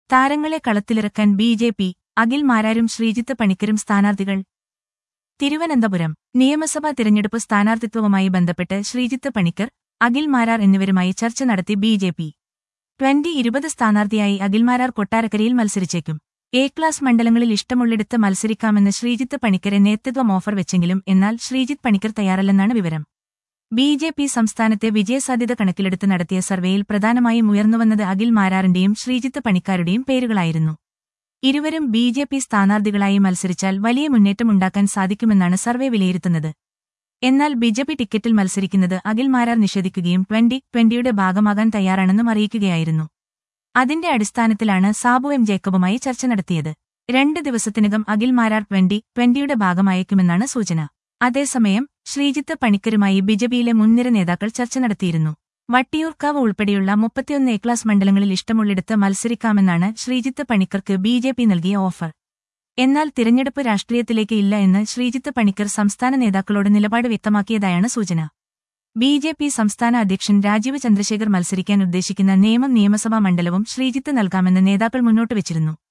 താരങ്ങളെ കളത്തിലിറക്കാൻ B J P Akhil മാരാരും ശ്രീജിത്ത് പണിക്കരും സ്ഥാനാർത്ഥികൾ തിരുവനന്തപുരം നിയമസഭാ തിരഞ്ഞെടുപ്പ് സ്ഥാനാർത്ഥിത്വവുമായി ബന്ധപ്പെട്ട് ശ്രീജിത്ത് പണിക്കർ അഖിൽ മാരാർ എന്നിവരുമായി ചർച്ച നടത്തി ബി ജെ പി ട്വന്റി ഇരുപത് സ്ഥാനാർത്ഥിയായി അഖിൽ മാരാർ കൊട്ടാരക്കരയിൽ മത്സരിച്ചേക്കും എ ക്ലാസ് മണ്ഡലങ്ങളിൽ ഇഷ്ടമുള്ളിടത്ത് മത്സരിക്കാമെന്ന് ശ്രീജിത്ത് പണിക്കരെ നേതൃത്വം ഓഫർ വെച്ചെങ്കിലും എന്നാൽ ശ്രീജിത്ത് പണിക്കർ തയ്യാറല്ലെന്നാണ് വിവരം ബി ജെ പി സംസ്ഥാനത്തെ വിജയസാധ്യത കണക്കിലെടുത്ത് നടത്തിയ സർവേയിൽ പ്രധാനമായും ഉയർന്നുവന്നത് അഖിൽ മാരാറിന്റെയും ശ്രീജിത്ത് പണിക്കാരുടെയും പേരുകളായിരുന്നു ഇരുവരും ബി ജെ പി സ്ഥാനാർത്ഥികളായി മത്സരിച്ചാൽ വലിയ മുന്നേറ്റമുണ്ടാക്കാൻ സാധിക്കുമെന്നാണ് സർവേ വിലയിരുത്തുന്നത് എന്നാൽ ബിജെപി ടിക്കറ്റിൽ മത്സരിക്കുന്നത് അഖിൽ മാരാർ നിഷേധിക്കുകയും ട്വന്റി ട്വന്റിയുടെ ഭാഗമാകാൻ തയ്യാറാണെന്നും അറിയിക്കുകയായിരുന്നു അതിന്റെ അടിസ്ഥാനത്തിലാണ് സാബു എം ജേക്കബുമായി ചർച്ച നടത്തിയത് രണ്ട് ദിവസത്തിനകം അഖിൽ മാരാർ ട്വന്റി ട്വന്റിയുടെ ഭാഗമായേക്കുമെന്നാണ് സൂചന അതേസമയം ശ്രീജിത്ത് പണിക്കരുമായി ബിജെപിയിലെ മുൻനിര നേതാക്കൾ ചർച്ച നടത്തിയിരുന്നു വട്ടിയൂർക്കാവ് ഉൾപ്പെടെയുള്ള മുപ്പത്തിയൊന്ന് എ ക്ലാസ് മണ്ഡലങ്ങളിൽ ഇഷ്ടമുള്ളിടത്ത് മത്സരിക്കാമെന്നാണ് ശ്രീജിത്ത് പണിക്കർക്ക് ബി ജെ പി നൽകിയ ഓഫർ എന്നാൽ തിരഞ്ഞെടുപ്പ് രാഷ്ട്രീയത്തിലേക്ക് ഇല്ല എന്ന് ശ്രീജിത്ത് പണിക്കർ സംസ്ഥാന നേതാക്കളോട് നിലപാട് വ്യക്തമാക്കിയതായാണ് സൂചന ബി ജെ പി സംസ്ഥാന അധ്യക്ഷൻ രാജീവ് ചന്ദ്രശേഖർ മത്സരിക്കാൻ ഉദ്ദേശിക്കുന്ന നേമം നിയമസഭാ മണ്ഡലവും ശ്രീജിത്ത് നൽകാമെന്ന് നേതാക്കൾ മുന്നോട്ട് വെച്ചിരുന്നു